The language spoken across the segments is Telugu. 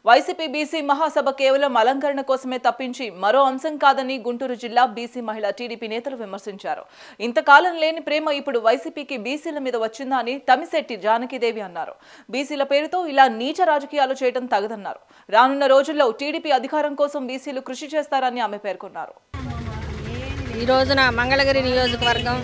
వైసీపీ బీసీ మహాసభ కేవలం అలంకరణ కోసమే తప్పించి మరో అంశం కాదని గుంటూరు జిల్లా బీసీ మహిళా టీడీపీ నేతలు విమర్శించారు ఇంతకాలం లేని ప్రేమ ఇప్పుడు వైసీపీకి బీసీల మీద వచ్చిందా అని తమిశెట్టి జానకిదేవి అన్నారు బీసీల పేరుతో ఇలా నీచ రాజకీయాలు చేయడం తగదన్నారు రానున్న రోజుల్లో టీడీపీ అధికారం కోసం బీసీలు కృషి చేస్తారని ఆమె పేర్కొన్నారు ఈ రోజున మంగళగిరి నియోజకవర్గం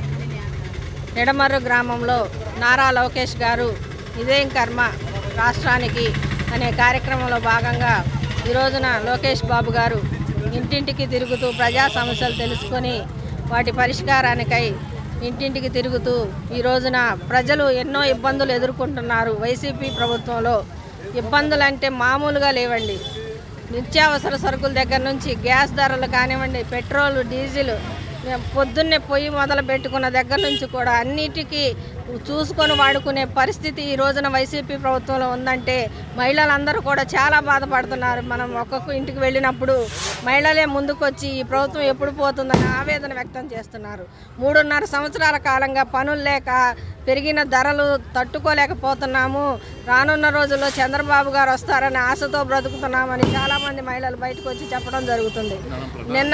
నిడమర్రు గ్రామంలో నారా లోకేష్ గారు ఇదేం కర్మ రాష్ట్రానికి అనే కార్యక్రమంలో భాగంగా ఈ రోజున లోకేష్ బాబు గారు ఇంటింటికి తిరుగుతూ ప్రజా సమస్యలు తెలుసుకొని వాటి పరిష్కారానికై ఇంటింటికి తిరుగుతూ ఈ రోజున ప్రజలు ఎన్నో ఇబ్బందులు ఎదుర్కొంటున్నారు వైసీపీ ప్రభుత్వంలో ఇబ్బందులు అంటే మామూలుగా లేవండి నిత్యావసర సరుకుల దగ్గర నుంచి గ్యాస్ ధరలు కానివ్వండి పెట్రోల్ డీజిల్ మేము పొద్దున్నే పొయ్యి మొదలు పెట్టుకున్న దగ్గర నుంచి కూడా అన్నిటికీ చూసుకొని వాడుకునే పరిస్థితి ఈ రోజున వైసీపీ ప్రభుత్వంలో ఉందంటే మహిళలందరూ కూడా చాలా బాధపడుతున్నారు మనం ఒక్కొక్క ఇంటికి వెళ్ళినప్పుడు మహిళలే ముందుకొచ్చి ఈ ప్రభుత్వం ఎప్పుడు పోతుందని ఆవేదన వ్యక్తం చేస్తున్నారు మూడున్నర సంవత్సరాల కాలంగా పనులు లేక పెరిగిన ధరలు తట్టుకోలేకపోతున్నాము రానున్న రోజుల్లో చంద్రబాబు గారు వస్తారని ఆశతో బ్రతుకుతున్నామని చాలామంది మహిళలు బయటకు వచ్చి చెప్పడం జరుగుతుంది నిన్న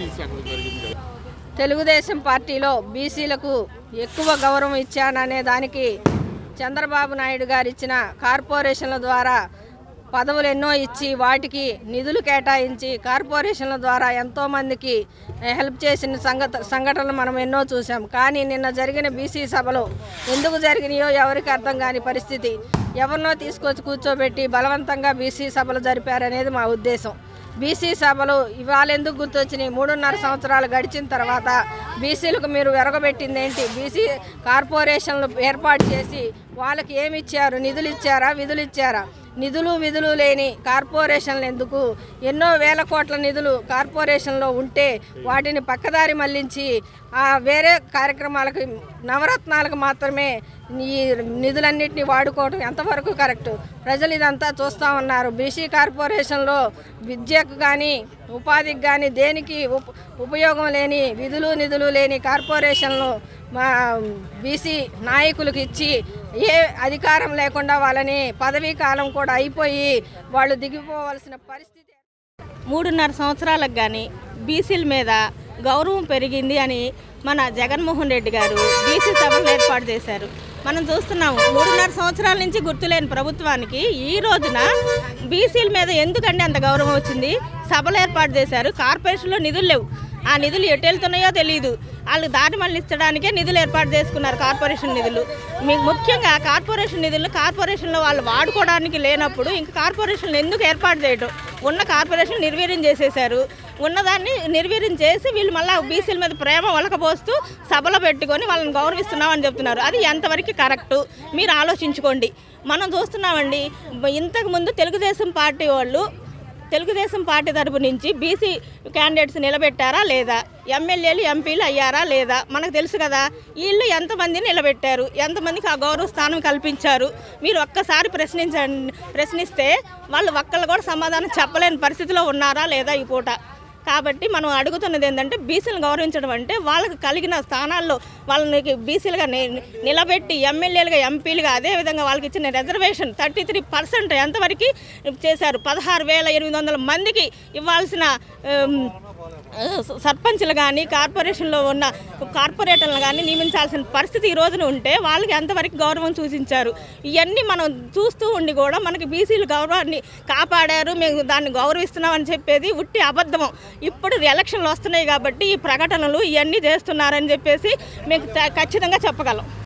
తెలుగుదేశం పార్టీలో బీసీలకు ఎక్కువ గౌరవం ఇచ్చాననే దానికి చంద్రబాబు నాయుడు గారు ఇచ్చిన కార్పొరేషన్ల ద్వారా పదవులు ఎన్నో ఇచ్చి వాటికి నిధులు కేటాయించి కార్పొరేషన్ల ద్వారా ఎంతోమందికి హెల్ప్ చేసిన సంగత సంఘటనలు మనం ఎన్నో చూసాం కానీ నిన్న జరిగిన బీసీ సభలో ఎందుకు జరిగినాయో ఎవరికి అర్థం కాని పరిస్థితి ఎవరినో తీసుకొచ్చి కూర్చోబెట్టి బలవంతంగా బీసీ సభలు జరిపారనేది మా ఉద్దేశం బీసీ సభలు ఇవాళ ఎందుకు గుర్తొచ్చినాయి మూడున్నర సంవత్సరాలు గడిచిన తర్వాత బీసీలకు మీరు వెరగబెట్టింది ఏంటి బీసీ కార్పొరేషన్లు ఏర్పాటు చేసి వాళ్ళకి ఏమి ఇచ్చారు నిధులు ఇచ్చారా విధులు ఇచ్చారా నిధులు విధులు లేని కార్పొరేషన్లు ఎందుకు ఎన్నో వేల కోట్ల నిధులు కార్పొరేషన్లో ఉంటే వాటిని పక్కదారి మళ్లించి ఆ వేరే కార్యక్రమాలకు నవరత్నాలకు మాత్రమే ఈ నిధులన్నింటినీ వాడుకోవడం ఎంతవరకు కరెక్ట్ ప్రజలు ఇదంతా చూస్తూ ఉన్నారు బీసీ కార్పొరేషన్లో విద్యకు కానీ ఉపాధికి కానీ దేనికి ఉప్ ఉపయోగం లేని విధులు నిధులు లేని కార్పొరేషన్లు మా బీసీ నాయకులకు ఇచ్చి ఏ అధికారం లేకుండా వాళ్ళని పదవీ కాలం కూడా అయిపోయి వాళ్ళు దిగిపోవలసిన పరిస్థితి మూడున్నర సంవత్సరాలకు కానీ బీసీల మీద గౌరవం పెరిగింది అని మన జగన్మోహన్ రెడ్డి గారు బీసీ సభలు ఏర్పాటు చేశారు మనం చూస్తున్నాము మూడున్నర సంవత్సరాల నుంచి గుర్తులేని ప్రభుత్వానికి ఈ రోజున బీసీల మీద ఎందుకండి అంత గౌరవం వచ్చింది సభలు ఏర్పాటు చేశారు కార్పొరేషన్లో నిధులు లేవు ఆ నిధులు ఎటు వెళ్తున్నాయో తెలియదు వాళ్ళు దారి మళ్ళించడానికే నిధులు ఏర్పాటు చేసుకున్నారు కార్పొరేషన్ నిధులు మీకు ముఖ్యంగా కార్పొరేషన్ నిధులు కార్పొరేషన్లో వాళ్ళు వాడుకోవడానికి లేనప్పుడు ఇంకా కార్పొరేషన్లు ఎందుకు ఏర్పాటు చేయడం ఉన్న కార్పొరేషన్ నిర్వీర్యం చేసేశారు ఉన్నదాన్ని నిర్వీర్యం చేసి వీళ్ళు మళ్ళీ బీసీల మీద ప్రేమ ఒలకబోస్తూ సభలో పెట్టుకొని వాళ్ళని గౌరవిస్తున్నామని చెప్తున్నారు అది ఎంతవరకు కరెక్టు మీరు ఆలోచించుకోండి మనం చూస్తున్నామండి ఇంతకుముందు తెలుగుదేశం పార్టీ వాళ్ళు తెలుగుదేశం పార్టీ తరపు నుంచి బీసీ క్యాండిడేట్స్ నిలబెట్టారా లేదా ఎమ్మెల్యేలు ఎంపీలు అయ్యారా లేదా మనకు తెలుసు కదా వీళ్ళు ఎంతమందిని నిలబెట్టారు ఎంతమందికి ఆ గౌరవ స్థానం కల్పించారు మీరు ఒక్కసారి ప్రశ్నించండి ప్రశ్నిస్తే వాళ్ళు ఒక్కళ్ళు కూడా సమాధానం చెప్పలేని పరిస్థితిలో ఉన్నారా లేదా ఈ పూట కాబట్టి మనం అడుగుతున్నది ఏంటంటే బీసీలను గౌరవించడం అంటే వాళ్ళకి కలిగిన స్థానాల్లో వాళ్ళని బీసీలుగా ని- నిలబెట్టి ఎమ్మెల్యేలుగా ఎంపీలుగా అదేవిధంగా వాళ్ళకి ఇచ్చిన రిజర్వేషన్ థర్టీ త్రీ పర్సెంట్ ఎంతవరకు చేశారు పదహారు వేల ఎనిమిది వందల మందికి ఇవ్వాల్సిన ఉమ్, ఆ, సర్పంచ్లు కానీ కార్పొరేషన్లో ఉన్న కార్పొరేటర్లు కానీ నియమించాల్సిన పరిస్థితి ఈ రోజున ఉంటే వాళ్ళకి ఎంతవరకు గౌరవం సూచించారు ఇవన్నీ మనం చూస్తూ ఉండి కూడా మనకి బీసీలు గౌరవాన్ని కాపాడారు మేము దాన్ని గౌరవిస్తున్నామని చెప్పేది ఉట్టి అబద్ధము ఇప్పుడు ఎలక్షన్లు వస్తున్నాయి కాబట్టి ఈ ప్రకటనలు ఇవన్నీ చేస్తున్నారని చెప్పేసి మీకు త- ఖచ్చితంగా చెప్పగలం